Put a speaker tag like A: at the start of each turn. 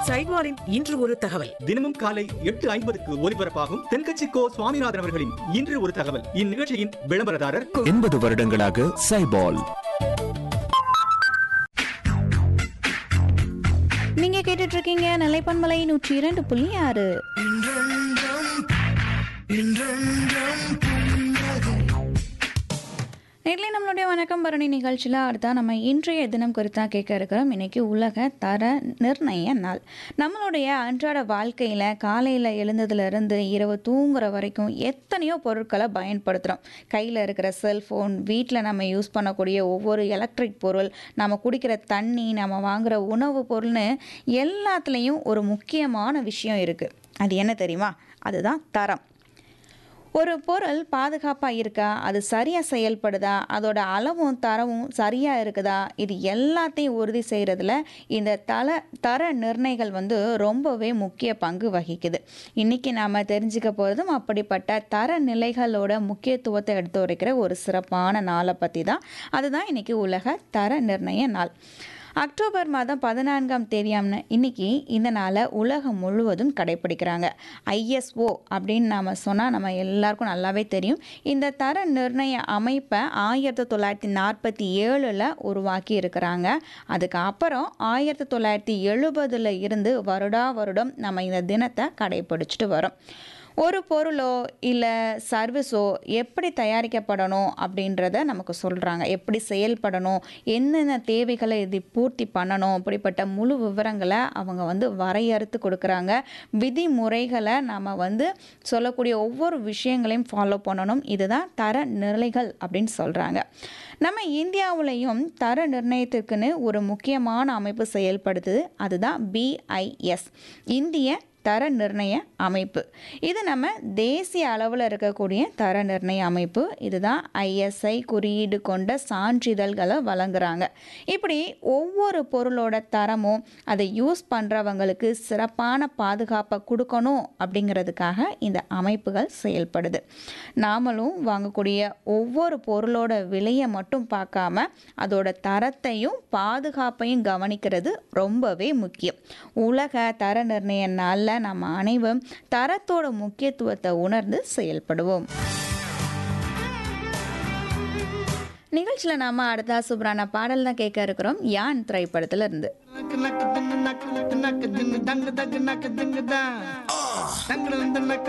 A: சைட்வாரின் இன்று ஒரு தகவல்
B: தினமும் காலை எட்டு ஐம்பதுக்கு ஒலிபரப்பாகும் தென்கட்சி கோ சுவாமிநாதன் அவர்களின் இன்று ஒரு தகவல் இந்நிகழ்ச்சியின் விளம்பரதாரர்
C: எண்பது வருடங்களாக சைபால்
D: நீங்க கேட்டுட்டு இருக்கீங்க நிலைப்பன்மலை நூற்றி இரண்டு புள்ளி ஆறு நேர்ல நம்மளுடைய வணக்கம் பரணி நிகழ்ச்சியில் அடுத்தா நம்ம இன்றைய தினம் குறித்தா கேட்க இருக்கிறோம் இன்னைக்கு உலக தர நிர்ணய நாள் நம்மளுடைய அன்றாட வாழ்க்கையில் காலையில் எழுந்ததுலேருந்து இரவு தூங்குற வரைக்கும் எத்தனையோ பொருட்களை பயன்படுத்துகிறோம் கையில் இருக்கிற செல்ஃபோன் வீட்டில் நம்ம யூஸ் பண்ணக்கூடிய ஒவ்வொரு எலக்ட்ரிக் பொருள் நம்ம குடிக்கிற தண்ணி நம்ம வாங்குற உணவு பொருள்னு எல்லாத்துலேயும் ஒரு முக்கியமான விஷயம் இருக்குது அது என்ன தெரியுமா அதுதான் தரம் ஒரு பொருள் பாதுகாப்பாக இருக்கா அது சரியாக செயல்படுதா அதோட அளவும் தரவும் சரியாக இருக்குதா இது எல்லாத்தையும் உறுதி செய்கிறதுல இந்த தல தர நிர்ணயங்கள் வந்து ரொம்பவே முக்கிய பங்கு வகிக்குது இன்றைக்கி நாம் தெரிஞ்சுக்க போகிறதும் அப்படிப்பட்ட தர நிலைகளோட முக்கியத்துவத்தை எடுத்து உரைக்கிற ஒரு சிறப்பான நாளை பற்றி தான் அதுதான் இன்றைக்கி உலக தர நிர்ணய நாள் அக்டோபர் மாதம் பதினான்காம் தேதியாம்னு இன்னைக்கு இந்த நாளை உலகம் முழுவதும் கடைப்பிடிக்கிறாங்க ஐஎஸ்ஓ அப்படின்னு நாம் சொன்னால் நம்ம எல்லாருக்கும் நல்லாவே தெரியும் இந்த தர நிர்ணய அமைப்பை ஆயிரத்தி தொள்ளாயிரத்தி நாற்பத்தி ஏழில் உருவாக்கி இருக்கிறாங்க அதுக்கப்புறம் ஆயிரத்தி தொள்ளாயிரத்தி எழுபதில் இருந்து வருடா வருடம் நம்ம இந்த தினத்தை கடைப்பிடிச்சிட்டு வரோம் ஒரு பொருளோ இல்லை சர்வீஸோ எப்படி தயாரிக்கப்படணும் அப்படின்றத நமக்கு சொல்கிறாங்க எப்படி செயல்படணும் என்னென்ன தேவைகளை இது பூர்த்தி பண்ணணும் அப்படிப்பட்ட முழு விவரங்களை அவங்க வந்து வரையறுத்து கொடுக்குறாங்க விதிமுறைகளை நாம் வந்து சொல்லக்கூடிய ஒவ்வொரு விஷயங்களையும் ஃபாலோ பண்ணணும் இதுதான் தர நிலைகள் அப்படின்னு சொல்கிறாங்க நம்ம இந்தியாவுலேயும் தர நிர்ணயத்திற்குன்னு ஒரு முக்கியமான அமைப்பு செயல்படுத்துது அதுதான் பிஐஎஸ் இந்திய தர நிர்ணய அமைப்பு இது நம்ம தேசிய அளவில் இருக்கக்கூடிய தர நிர்ணய அமைப்பு இதுதான் ஐஎஸ்ஐ குறியீடு கொண்ட சான்றிதழ்களை வழங்குறாங்க இப்படி ஒவ்வொரு பொருளோட தரமும் அதை யூஸ் பண்ணுறவங்களுக்கு சிறப்பான பாதுகாப்பை கொடுக்கணும் அப்படிங்கிறதுக்காக இந்த அமைப்புகள் செயல்படுது நாமளும் வாங்கக்கூடிய ஒவ்வொரு பொருளோட விலையை மட்டும் பார்க்காம அதோட தரத்தையும் பாதுகாப்பையும் கவனிக்கிறது ரொம்பவே முக்கியம் உலக தர நிர்ணய நாளில் நம்ம அனைவரும் தரத்தோட முக்கியத்துவத்தை உணர்ந்து செயல்படுவோம் நிகழ்ச்சியில் நாம அடுத்த சூப்பரான பாடல் தான் கேட்க இருக்கிறோம் யான் திரைப்படத்துல இருந்து
E: நக்கு நக்கு தின்னு நக்கு நக்கு நக்கு தின்னு டங்கு டங்கு நக்கு திங்கு தான் டங்கு வந்து நக்கு